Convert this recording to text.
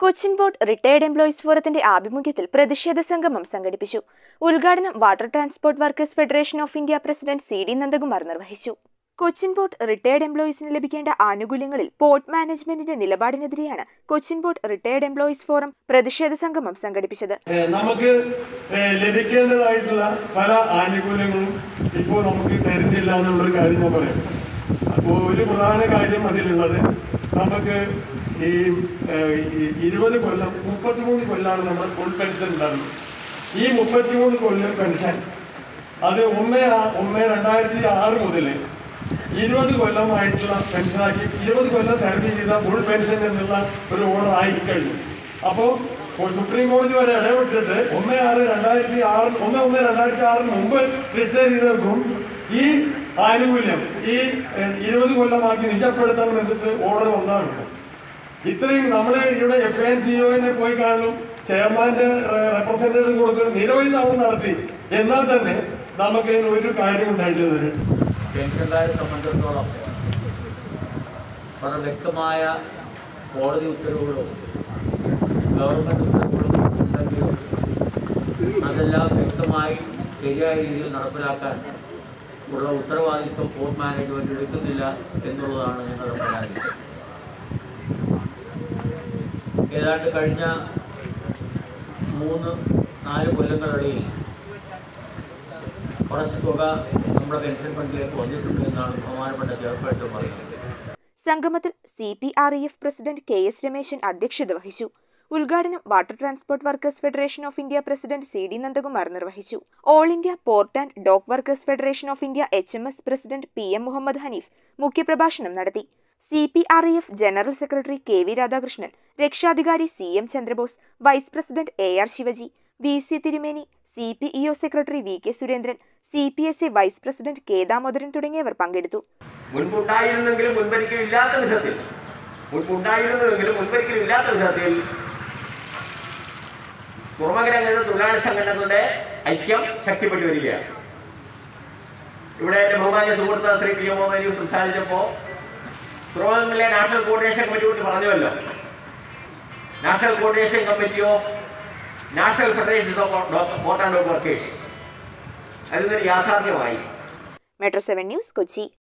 Cochin board retired employees ഫോറത്തിന്റെ ആഭിമുഖ്യത്തിൽ പ്രതിഷേധ സംഗമം സംഘടിപ്പിച്ചു ഉദ്ഘാടനം water transport workers federation of India president C D Nandakumar നിർവഹിച്ചു കൊച്ചിൻ പോർട്ട് റിട്ടയർഡ് എംപ്ലോയീസിന് ലഭിക്കേണ്ട ആനുകൂല്യങ്ങളിൽ പോർട്ട് മാനേജ്മെന്റിന്റെ നിലപാടിനെതിരെയാണ് Cochin port retired employees forum പ്രതിഷേധ സംഗമം സംഘടിപ്പിച്ചത് ഏഹ് നമുക്ക് ഏഹ് ലഭിക്കേണ്ടതായിട്ടുള്ള പല ആനുകൂല്യങ്ങളും ഇപ്പോൾ നമുക്ക് തരുന്നില്ല എന്നുള്ളൊരു കാര്യം ഞാൻ പറയാം അപ്പോൾ ഒരു പ്രധാന കാര്യം അതിലുള്ളത് നമുക്ക് ഈ ഏഹ്, ഈ ഇരുപത് കൊല്ലം മുപ്പത്തിമൂന്ന് കൊല്ലാണ് നമ്മൾ ഫുൾ പെൻഷൻ ഉണ്ടാകുന്നത് ഈ മുപ്പത്തിമൂന്ന് കൊല്ലം പെൻഷൻ അത് ഒന്ന് ആ- ഒന്ന് രണ്ടായിരത്തി ആറ് മുതൽ ഇരുപത് കൊല്ലമായിട്ടുള്ള പെൻഷനാക്കി ഇരുപത് കൊല്ലം സർവീസ് ചെയ്ത ഫുൾ പെൻഷൻ എന്നുള്ള ഒരു ഓർഡർ ആയി കഴിഞ്ഞു അപ്പോൾ സുപ്രീം കോടതി വരെ ഇടപെട്ടിട്ട് ഒന്ന് ആറ് രണ്ടായിരത്തി ആറ് ഒന്ന് ഒന്ന് രണ്ടായിരത്തി ആറിന് മുമ്പ് റിട്ടയർ ചെയ്തവർക്കും ഈ ആനുകൂല്യം ഈ ഏഹ്, ഇരുപത് കൊല്ലമാക്കി നിജപ്പെടുത്തണം എന്നിട്ട് ഓർഡർ വന്നതാണ് ഇത്രയും നമ്മുടെ ഇവിടെ എഫ് എൻ സിഒനെ പോയി കാണും ചെയർമാന്റെ റെപ്രസെന്റേഷൻ കൊടുക്കണം നിരവധി തവണ നടത്തി എന്നാൽ തന്നെ നമുക്ക് ഇതിന് ഒരു കാര്യം ഉണ്ടായിട്ട് തരും പെൻഷൻകാരെ സംബന്ധിച്ചിടത്തോളം വളരെ വ്യക്തമായ കോടതി ഉത്തരവുകളും ഗവൺമെൻറ് ഉത്തരവുകളും ഉണ്ടെങ്കിലും അതെല്ലാം വ്യക്തമായി ശരിയായ രീതിയിൽ നടപ്പിലാക്കാൻ ഉള്ള ഉത്തരവാദിത്വം ഫോർട്ട് മാനേജ്മെന്റ് എടുക്കുന്നില്ല എന്നുള്ളതാണ് ഞങ്ങളുടെ പരാതി ഏതാണ്ട് കഴിഞ്ഞ മൂന്ന് നാല് കൊല്ലങ്ങളിടയിൽ കുറച്ച് തുക നമ്മുടെ പെൻഷൻ ഫണ്ടിലേക്ക് വന്നിട്ടുണ്ട് എന്നാണ് ബഹുമാനപ്പെട്ട ചെയർപേഴ്സൺ പറയുന്നത് സംഗമത്തിൽ C P R E F president K S Rameshan അധ്യക്ഷത വഹിച്ചു ഉദ്ഘാടനം water transport workers federation of India president C D Nandakumar നിർവഹിച്ചു all India port and dock workers federation of India H M S president P M Muhammad Hanif മുഖ്യപ്രഭാഷണം നടത്തി C P R E F general secretary K V Radhakrishnan രക്ഷാധികാരി C M Chandrabose vice president A R Shivaji V C Thirumeni C P E O secretary V K Surendran C P S A vice president K Damodaran തുടങ്ങിയവർ പങ്കെടുത്തു മുൻപുണ്ടായിരുന്നെങ്കിലും മുൻപൊരിക്കലും ഇല്ലാത്ത വിധത്തിൽ മുൻപുണ്ടായിരുന്നുവെങ്കിലും മുൻപൊരിക്കലും ഇല്ലാത്ത വിധത്തിൽ തുറമുഖരംഗത്ത് തൊഴിലാളി സംഘടനകളുടെ ഐക്യം ശക്തിപ്പെട്ടു വരികയാണ് ഇവിടെ എന്റെ ബഹുമാന്യ സുഹൃത്ത് ശ്രീ പി എം മോദി സംസാരിച്ചപ്പോൾ തുറമുഖങ്ങളിലെ നാഷണൽ കോർഡിനേഷൻ കമ്മിറ്റി കുറിച്ച് പറഞ്ഞുവല്ലോ national coordination committee of national federation of port and workers അതിൽ നിന്നൊരു യാഥാർത്ഥ്യമായി മെട്രോ സെവൻ ന്യൂസ് കൊച്ചി